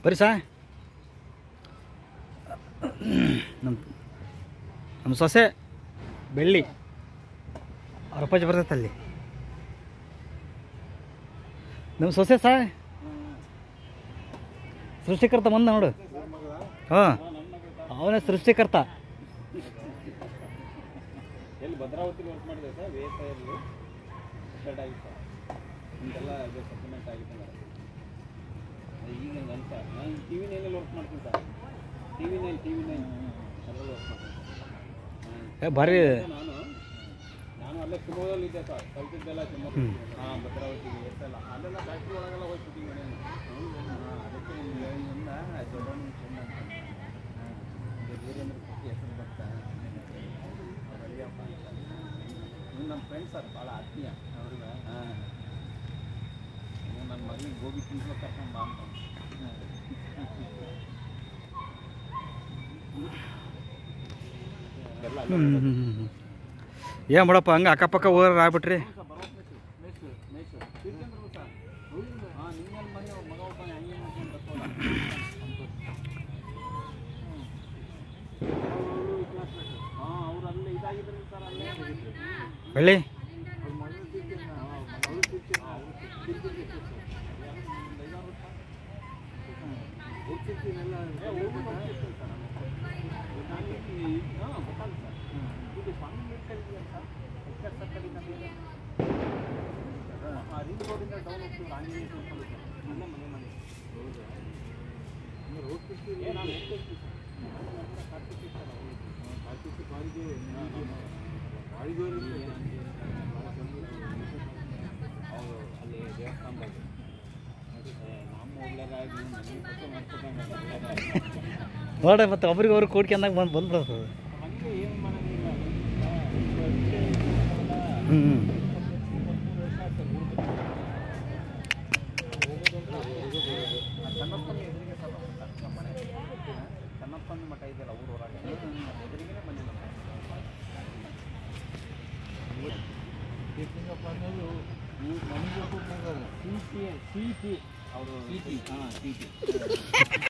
ಬರ್ರಿ ಸಾ ನಮ್ಮ ನಮ್ಮ ಸೊಸೆ ಬೆಳ್ಳಿ ಅವ್ರ ಅಪ್ಪಾಜಿ ಬರ್ತೈತೆ ಅಲ್ಲಿ ನಮ್ಮ ಸೊಸೆ ಸಾ ಸೃಷ್ಟಿಕರ್ತ ಬಂದ ನೋಡು ಹಾಂ ಅವನೇ ಸೃಷ್ಟಿಕರ್ತ ಎಲ್ಲಿ ಭದ್ರಾವತಿ ವರ್ಕ್ ಮಾಡಿದೆ ಸರ್ ವೇಸಾಯಲ್ಲಿ ರಿಟೈರ್ಡ್ ಆಗಿತ್ತು ನಿಮಗೆಲ್ಲ ಇದು ಸಪ್ಲಿಮೆಂಟ್ ಆಗಿತ್ತು ಈಗ ನಂಗೆ ಅನ್ಸ ನಾನು ಟಿ ವಿ ನೈನಲ್ಲಿ ವರ್ಕ್ ಮಾಡ್ತೀನಿ sir T V nine T V nine ಅದರಲ್ಲಿ ವರ್ಕ್ ಮಾಡ್ತೀನಿ ಏ ಭಾರಿ ನಾನು ನಾನು ಅಲ್ಲೇ ಶಿವಮೊಗ್ಗದಲ್ಲಿ ಇದ್ದೆ ಸರ್ ಕಲ್ತಿದ್ದೆಲ್ಲ ಶಿವಮೊಗ್ಗ ಹಾಂ ಭದ್ರಾವತಿಗೆ ಎಷ್ಟೆಲ್ಲ ಅಲ್ಲೆಲ್ಲ ಫ್ಯಾಕ್ಟ್ರಿ ಒಳಗೆಲ್ಲ ಹೋಗಿ ಶೂಟಿಂಗ್ ಮಾಡಿ ಹಾಂ ಅದಕ್ಕೆ ನಿಮ್ಗೆ ಹೇಳಿದ್ರಿಂದ ದೊಡ್ಡವನು ಸುಮ್ಮನೆ ಅಂತ ಹಾಂ ವೀರೇಂದ್ರ ಕೃಷಿ ಹೆಸರು ಬರ್ತಾ ಅವರಲ್ಲಿಯಪ್ಪ ಅಂತ ಇವ್ನು ನಮ್ಮ ಫ್ರೆಂಡ್ ಸರ್ ಭಾಳ ಆತ್ಮೀಯ ಅವ್ರಿಗೆ ಹಾಂ ಇವ್ನು ನನ್ನ ಮಗನಿಗೆ ಗೋಬಿ ತಿನ್ಸ್ಬೇಕು ಕರ್ಕೊಂಡು ಬಾ ಅಂತ ಎಲ್ಲ ಹ್ಞೂ ಹ್ಞೂ ಹ್ಞೂ ಏನು ಬಿಡಪ್ಪ ಹಂಗೆ ಅಕ್ಕಪಕ್ಕ ಹೋಗೋರು ಆಗ್ಬಿಟ್ರಿ ಬೆಳ್ಳಿ ಅಲ್ಲಿ ದೇವಸ್ಥಾನದಾಗ ನಮ್ಮ ಒಳ್ಳೆದಾಗಿ ನನಗೆ ಗೊತ್ತು ಮಾಡ್ಕೊಟ್ಟಂಗೆ ನೋಡ್ರಿ ಮತ್ತೆ ಒಬ್ರಿಗೆ ಅವ್ರು ಕೂಡ್ಕೊಂಡಾಗ ಬಂದು ಬಂದ್ಬಿಡ್ತದೆ ಹಂಗೆ ಏನು ಮಾಡೋಂಗಿಲ್ಲ ಹ್ಞೂ ಹ್ಞೂ ಚನ್ನಪ್ಪನ ಎದುರಿಗೆ ಸರ್ ನಮ್ಮ ಮನೆ ಚನ್ನಪ್ಪನ ಮಠ ಇದೆಯಲ್ಲ ಊರು ಹೊರಗೆ ಎದುರಿಗೇ ಬಂದಿಲ್ಲ ಅವರು ಸಿ ಟಿ ಹಾಂ ಸಿ ಟಿ